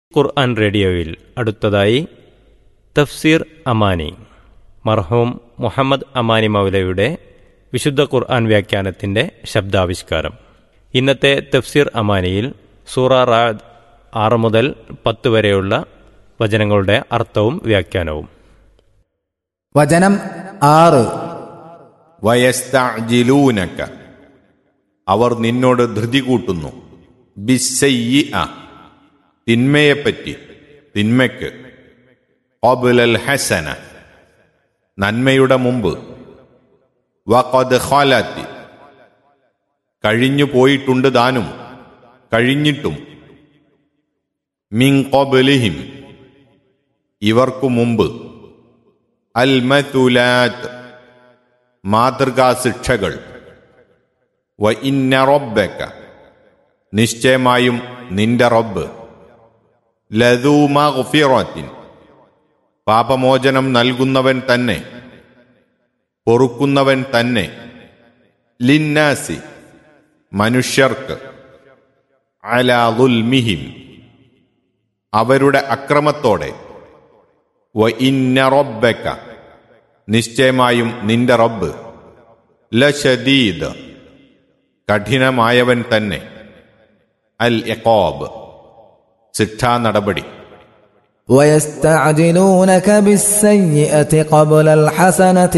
ഖുർആൻ റേഡിയോയിൽ അടുത്തതായി തഫ്സീർ അമാനി മർഹൂം മുഹമ്മദ് അമാനി മൗലയുടെ വിശുദ്ധ ഖുർആൻ വ്യാഖ്യാനത്തിന്റെ ശബ്ദാവിഷ്കാരം ഇന്നത്തെ തഫ്സീർ അമാനിയിൽ സൂറ റാദ് ആറ് മുതൽ പത്ത് വരെയുള്ള വചനങ്ങളുടെ അർത്ഥവും വ്യാഖ്യാനവും വചനം ആറ് വയസ്തഅജിലൂനക അവർ നിന്നോട് ധൃതി കൂട്ടുന്നു ബിസ്സയ്യിഅ തിന്മയെപ്പറ്റി തിന്മയ്ക്ക് ഖബ്ലൽ ഹസന നന്മയുടെ മുമ്പ് വഖദ് ഖാലത്തി കഴിഞ്ഞു പോയിട്ടുണ്ട് താനും കഴിഞ്ഞിട്ടും മിൻ ഖബ്ലിഹിം ഇവർക്കു മുമ്പ് അൽ മതുലാത്ത് മാതൃകാ ശിക്ഷകൾ വ ഇന്ന റബ്ബക നിശ്ചയമായും നിന്റെ റബ്ബ് ലതൂമഫിറത്തിൻ പാപമോചനം നൽകുന്നവൻ തന്നെ പൊറുക്കുന്നവൻ തന്നെ ലിന്നാസി മനുഷ്യർക്ക് അലാദുൽമിഹിം അവരുടെ അക്രമത്തോടെ വ ഇന്ന റബ്ബക നിശ്ചയമായും നിന്റെ റബ്ബ് ലശദീദ് കഠിനമായവൻ തന്നെ അൽ എക്കോബ് ശിക്ഷാ നടപടി ويستعجلونك بالسيئة قبل الحسنة